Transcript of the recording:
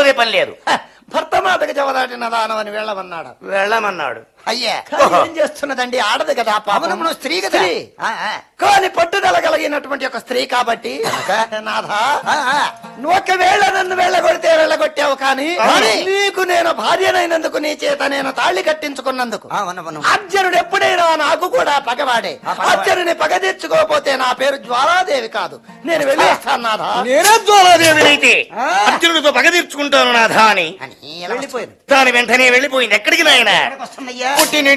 వెళ్ళబోదే పని లేదు హ, భర్త మాటకు జవదాటిన దానవని వెళ్ళమన్నాడు వెళ్ళమన్నాడు అయ్యా కానీ ఓహో. ఏం చేస్తున్నదండి ఆడదు కదా పాపం. అవును, నువ్వు స్త్రీ కదా. ఆ, ఆ. కానీ పట్టుదల కలిగినటువంటి ఒక స్త్రీ కాబట్టి నాథ ఆ, ఆ. నువ్వు ఒకవేళ నన్ను వెళ్ళగొడితే వెళ్ళగొట్టావు కానీ కానీ నీకు నేను భార్యనైనందుకు నీ చేత నేను తాళి కట్టించుకున్నందుకు ఆ, అవును, అవును. అర్జునుడు ఎప్పుడైనా నాకు కూడా పగవాడే ఆ, పగవాడే. అర్జునుని పగ తెచ్చుకోకపోతే నా పేరు జ్వాలాదేవి కాదు నేను వెళ్ళేస్తాను నాథ నేనే జ్వాలాదేవినైతే అర్జునుడితో పగ తీర్చుకుంటాను నాథా అని అని ఎలా వెళ్ళిపోయింది దాని వెంటనే వెళ్ళిపోయింది ఎక్కడికి నాయన వస్తుందయ్యా పుట్టిన